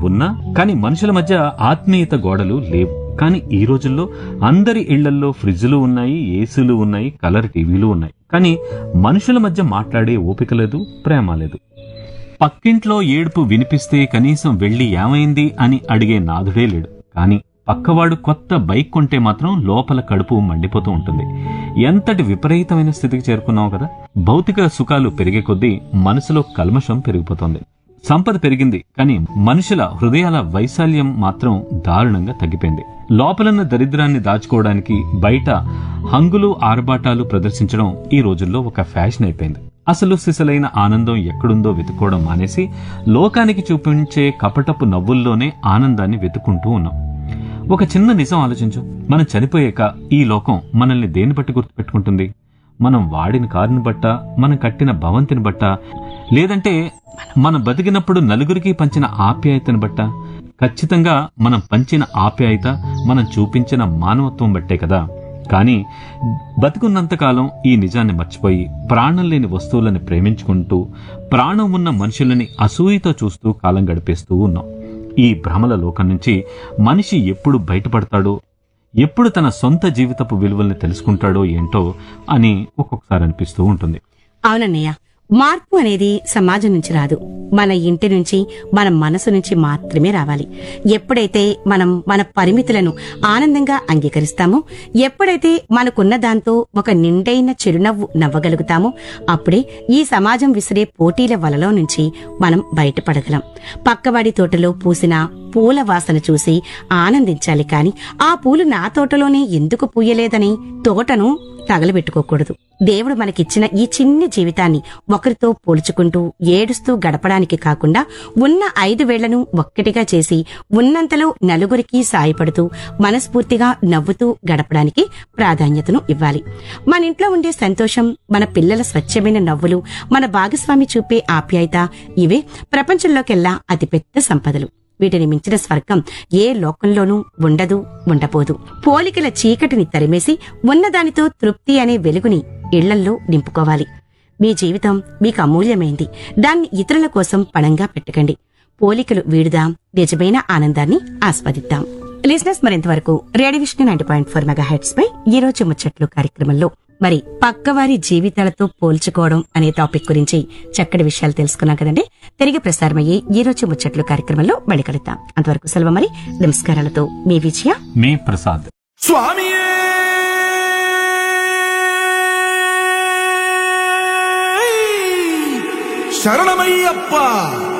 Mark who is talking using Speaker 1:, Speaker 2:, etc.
Speaker 1: ఉన్నా కానీ మనుషుల మధ్య ఆత్మీయత గోడలు లేవు కానీ ఈ రోజుల్లో అందరి ఇళ్లల్లో ఫ్రిడ్జ్లు ఉన్నాయి ఏసీలు ఉన్నాయి కలర్ టీవీలు ఉన్నాయి కానీ మనుషుల మధ్య మాట్లాడే ఓపిక లేదు ప్రేమ లేదు పక్కింట్లో ఏడుపు వినిపిస్తే కనీసం వెళ్లి ఏమైంది అని అడిగే నాథుడే లేడు కానీ పక్కవాడు కొత్త బైక్ కొంటే మాత్రం లోపల కడుపు మండిపోతూ ఉంటుంది ఎంతటి విపరీతమైన స్థితికి చేరుకున్నావు కదా భౌతిక సుఖాలు పెరిగే కొద్దీ మనసులో కల్మషం పెరిగిపోతుంది సంపద పెరిగింది కానీ మనుషుల హృదయాల వైశాల్యం మాత్రం దారుణంగా తగ్గిపోయింది లోపలన్న దరిద్రాన్ని దాచుకోవడానికి బయట హంగులు ఆర్భాటాలు ప్రదర్శించడం ఈ రోజుల్లో ఒక ఫ్యాషన్ అయిపోయింది అసలు సిసలైన ఆనందం ఎక్కడుందో వెతుక్కోవడం మానేసి లోకానికి చూపించే కపటపు నవ్వుల్లోనే ఆనందాన్ని వెతుక్కుంటూ ఉన్నాం ఒక చిన్న నిజం ఆలోచించు మనం చనిపోయాక ఈ లోకం మనల్ని దేని బట్టి గుర్తుపెట్టుకుంటుంది మనం వాడిన కారుని బట్ట మనం కట్టిన భవంతిని బట్ట లేదంటే మనం బతికినప్పుడు నలుగురికి పంచిన ఆప్యాయతని బట్ట ఖచ్చితంగా మనం పంచిన ఆప్యాయత మనం చూపించిన మానవత్వం బట్టే కదా కానీ బతికున్నంతకాలం ఈ నిజాన్ని మర్చిపోయి ప్రాణం లేని వస్తువులను ప్రేమించుకుంటూ ప్రాణం ఉన్న మనుషులని అసూయతో చూస్తూ కాలం గడిపేస్తూ ఉన్నాం ఈ భ్రమల లోకం నుంచి మనిషి ఎప్పుడు బయటపడతాడో ఎప్పుడు తన సొంత జీవితపు విలువల్ని తెలుసుకుంటాడో ఏంటో అని ఒక్కొక్కసారి అనిపిస్తూ ఉంటుంది
Speaker 2: అవునన్నయ్య మార్పు అనేది సమాజం నుంచి రాదు మన ఇంటి నుంచి మన మనసు నుంచి మాత్రమే రావాలి ఎప్పుడైతే మనం మన పరిమితులను ఆనందంగా అంగీకరిస్తామో ఎప్పుడైతే మనకున్న దాంతో ఒక నిండైన చిరునవ్వు నవ్వగలుగుతామో అప్పుడే ఈ సమాజం విసిరే పోటీల వలలో నుంచి మనం బయటపడగలం పక్కవాడి తోటలో పూసిన పూల వాసన చూసి ఆనందించాలి కాని ఆ పూలు నా తోటలోనే ఎందుకు పూయలేదని తోటను తగలబెట్టుకోకూడదు దేవుడు మనకిచ్చిన ఈ చిన్ని జీవితాన్ని ఒకరితో పోల్చుకుంటూ ఏడుస్తూ గడపడానికి కాకుండా ఉన్న ఐదు వేళ్లను ఒక్కటిగా చేసి ఉన్నంతలో నలుగురికి సాయపడుతూ మనస్ఫూర్తిగా నవ్వుతూ గడపడానికి ప్రాధాన్యతను ఇవ్వాలి మన ఇంట్లో ఉండే సంతోషం మన పిల్లల స్వచ్ఛమైన నవ్వులు మన భాగస్వామి చూపే ఆప్యాయత ఇవే ప్రపంచంలోకెల్లా అతిపెద్ద సంపదలు వీటిని మించిన స్వర్గం ఏ లోకంలోనూ ఉండదు ఉండపోదు పోలికల చీకటిని తరిమేసి ఉన్నదానితో తృప్తి అనే వెలుగుని ఇళ్లల్లో నింపుకోవాలి మీ జీవితం మీకు అమూల్యమైంది దాన్ని ఇతరుల కోసం పణంగా పెట్టకండి పోలికలు వీడుదాం నిజమైన ఆనందాన్ని ఆస్వాదిద్దాం లిజినెస్ మరింతవరకు radio Vishnu ninety point four mega heads పై ఈ రోజు ముచ్చట్లు కార్యక్రమంలో మరి పక్కవారి జీవితాలతో పోల్చుకోవడం అనే టాపిక్ గురించి చక్కటి విషయాలు తెలుసుకున్నాం కదండి తిరిగి ప్రసారమయ్యే ఈ రోజు ముచ్చట్లు కార్యక్రమంలో మళ్ళీ కలుద్దాం అంతవరకు సెలవు మరి నమస్కారాలతో మీ విజయ
Speaker 1: మే ప్రసాద్
Speaker 3: స్వామియే శరణమయ్యప్ప